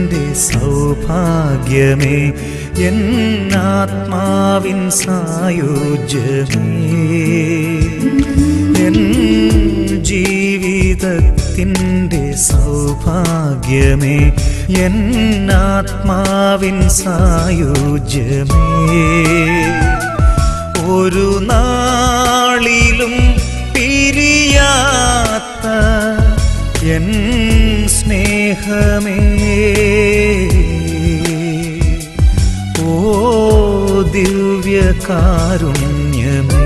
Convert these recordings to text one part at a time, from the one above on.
എൻ്റെ സൗഭാഗ്യമേ എന്നാത്മാവിൻ സായുജ്യമേ എൻ ജീവിതത്തിൻ്റെ സൗഭാഗ്യമേ എന്നാത്മാവിൻ സായുജ്യമേ ഒരു നാളിലും പിരിയാത്ത എൻ സ്നേഹമേ ഓ ദിവ്യകാരുണ്യമേ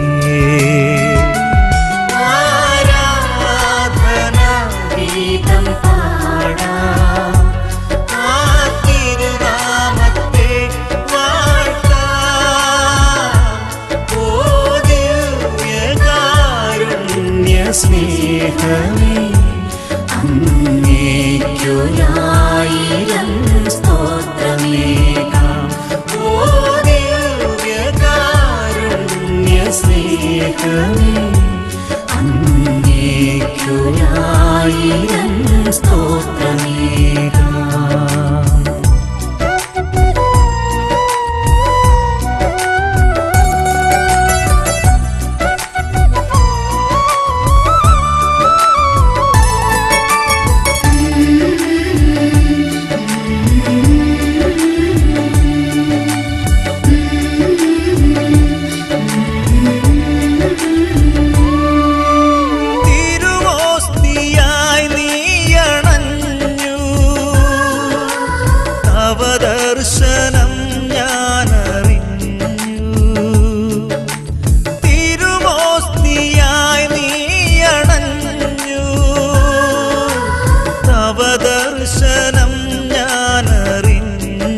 ഗീതം പാടാം ആ തിരുനാമത്തെ വാഴ്ത്താം. ഓ ദിവ്യകാരുണ്യ സ്നേഹമേ അങ്ങേക്കുയായിരം സ്തോത്രമേകാം ഓ ദിവ്യകാരുണ്യ സ്നേഹമേ അങ്ങേക്കുയായിരം സ്തോത്രമേകാം തിരുവോസ്തിയായി നീയണഞ്ഞു തവ ദർശനം ഞാനറിഞ്ഞു തിരുവോസ്തിയായി നീയണഞ്ഞു തവ ദർശനം ഞാനറിഞ്ഞു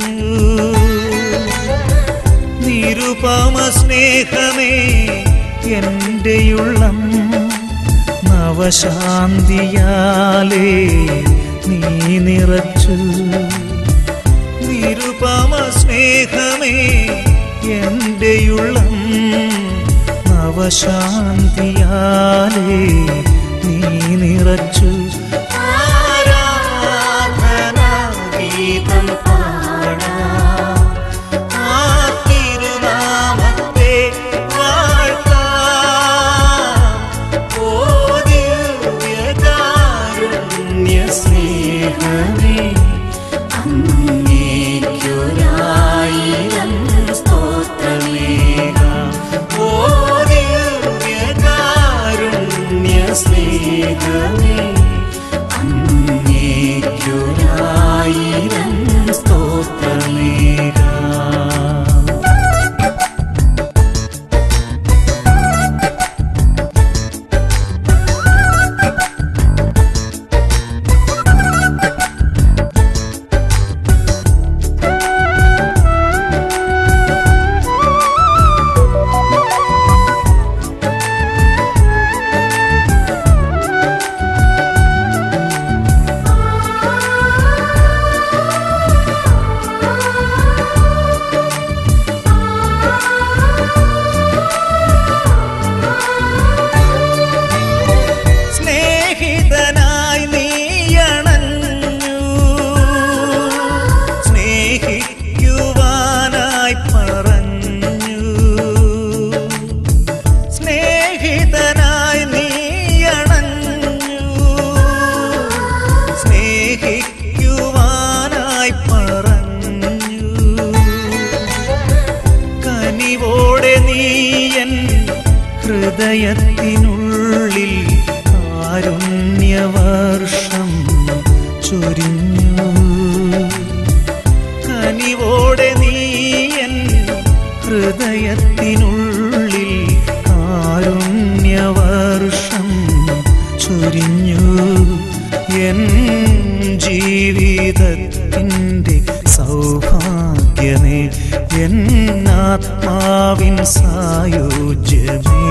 നിരുപമ സ്നേഹമേ എന്റെയുള്ളം നവശാന്തിയാലേ നീ നിറച്ചു നിരുപമ സ്നേഹമേ എന്റെയുള്ളം നവശാന്തിയാലേ നീ നിറച്ചു ആരാധനാഗീതം പാടാം ആ തിരുനാമത്തെ വാഴ്ത്താം. ഓ ദിവ്യകാരുണ്യ സ്നേഹമേ അങ്ങേക്കുയായിരം സ്തോത്രമേകാം ഓ ദിവ്യകാരുണ്യ സ്നേഹമേ അങ്ങേക്കുയായിരം സ്തോത്രമേകാം സ്നേഹിതനായി നീയണഞ്ഞു സ്നേഹിക്കുവാനായി പറഞ്ഞു സ്നേഹിതനായി നീയണഞ്ഞു സ്നേഹിക്കുവാനായി പറഞ്ഞു കനിവോടെ നീയൻ ഹൃദയത്തിനുള്ളിൽ കാരുണ്യവർഷം ചൊരിഞ്ഞു കനിവോടെ നീയൻ ഹൃദയത്തിനുള്ളിൽ കാരുണ്യവർഷം ചൊരിഞ്ഞു എൻ ജീവിതത്തിൻ്റെ സൗഭാഗ്യമേ എന്നാത്മാവിൻ സായുജ്യമേ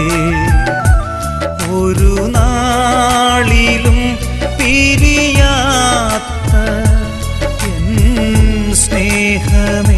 ഒരു നാളിലും പിരിയാത്ത എൻ സ്നേഹമേ